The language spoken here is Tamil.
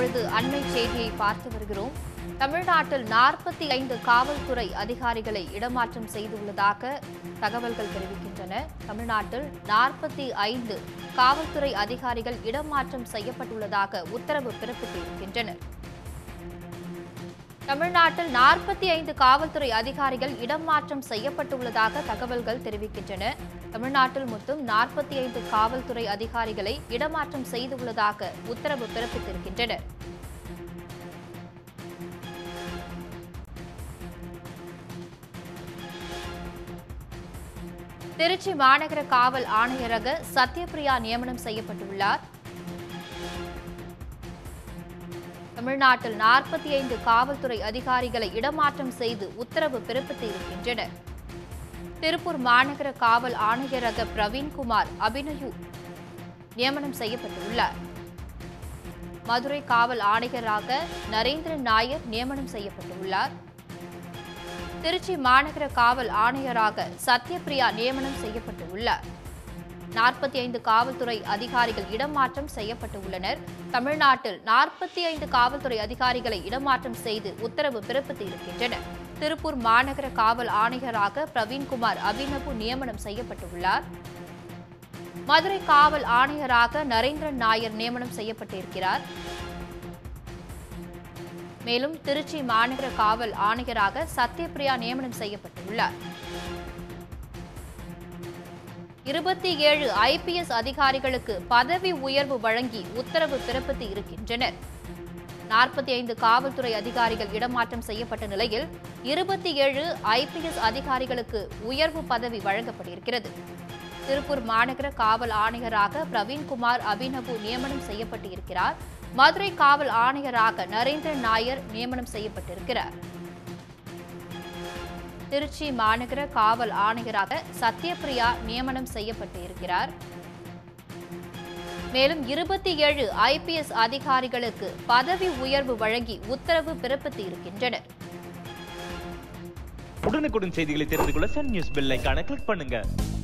இப்பொழுது அண்மை செய்தியை பார்த்து வருகிறோம் தமிழ்நாட்டில் நாற்பத்தி ஐந்து காவல்துறை அதிகாரிகளை இடமாற்றம் செய்துள்ளதாக தகவல்கள் தெரிவிக்கின்றன தமிழ்நாட்டில் நாற்பத்தி ஐந்து காவல்துறை அதிகாரிகள் இடமாற்றம் செய்யப்பட்டுள்ளதாக உத்தரவு பிறப்பித்திருக்கின்றனர் தமிழ்நாட்டில் நாற்பத்தி ஐந்து காவல்துறை அதிகாரிகள் இடமாற்றம் செய்யப்பட்டுள்ளதாக தகவல்கள் தெரிவிக்கின்றன தமிழ்நாட்டில் மொத்தம் நாற்பத்தி ஐந்து காவல்துறை அதிகாரிகளை இடமாற்றம் செய்துள்ளதாக உத்தரவு பிறப்பித்திருக்கின்றனர் திருச்சி மாநகர காவல் ஆணையரக சத்யபிரியா நியமனம் செய்யப்பட்டுள்ளார் தமிழ்நாட்டில் நாற்பத்தி ஐந்து காவல்துறை அதிகாரிகளை இடமாற்றம் செய்து உத்தரவு பிறப்பித்து இருக்கின்றனர் திருப்பூர் மாநகர காவல் ஆணையரக பிரவீன்குமார் அபிநயு நியமனம் செய்யப்பட்டுள்ளார் மதுரை காவல் ஆணையராக நரேந்திரன் நாயர் நியமனம் செய்யப்பட்டுள்ளார் திருச்சி மாநகர காவல் ஆணையராக சத்யபிரியா நியமனம் செய்யப்பட்டுள்ளார் நாற்பத்தி ஐந்து காவல்துறை அதிகாரிகள் இடமாற்றம் செய்யப்பட்டுள்ளனர் தமிழ்நாட்டில் நாற்பத்தி ஐந்து காவல்துறை அதிகாரிகளை இடமாற்றம் செய்து உத்தரவு பிறப்பித்து இருக்கின்றனர் திருப்பூர் மாநகர காவல் ஆணையராக பிரவீன்குமார் அபிநவு நியமனம் செய்யப்பட்டுள்ளார் மதுரை காவல் ஆணையராக நரேந்திரன் நாயர் நியமனம் செய்யப்பட்டிருக்கிறார் மேலும் திருச்சி மாநகர காவல் ஆணையராக சத்யபிரியா நியமனம் செய்யப்பட்டுள்ளார் இருபத்தி ஏழு ஐபிஎஸ் அதிகாரிகளுக்கு பதவி உயர்வு வழங்கி உத்தரவு பிறப்பித்து இருக்கின்றனர் நாற்பத்தி ஐந்து காவல்துறை அதிகாரிகள் இடமாற்றம் செய்யப்பட்ட நிலையில் இருபத்தி ஏழு ஐபிஎஸ் அதிகாரிகளுக்கு உயர்வு பதவி வழங்கப்பட்டிருக்கிறது திருப்பூர் மாநகர காவல் ஆணையராக பிரவீன்குமார் அபிநவு நியமனம் செய்யப்பட்டு இருக்கிறார் மதுரை காவல் ஆணையராக நரேந்திரன் நாயர் நியமனம் செய்யப்பட்டிருக்கிறார் திருச்சி மாநகர காவல் ஆணையராக சத்யபிரியா நியமனம் செய்யப்பட்டு இருக்கிறார் மேலும் இருபத்தி ஏழு ஐபிஎஸ் அதிகாரிகளுக்கு பதவி உயர்வு வழங்கி உத்தரவு பிறப்பித்து இருக்கின்றனர் உடனுக்குடன் செய்திகளை தெரிந்து கொள்ள சன் நியூஸ் பெல் ஐகானை கிளிக் பண்ணுங்க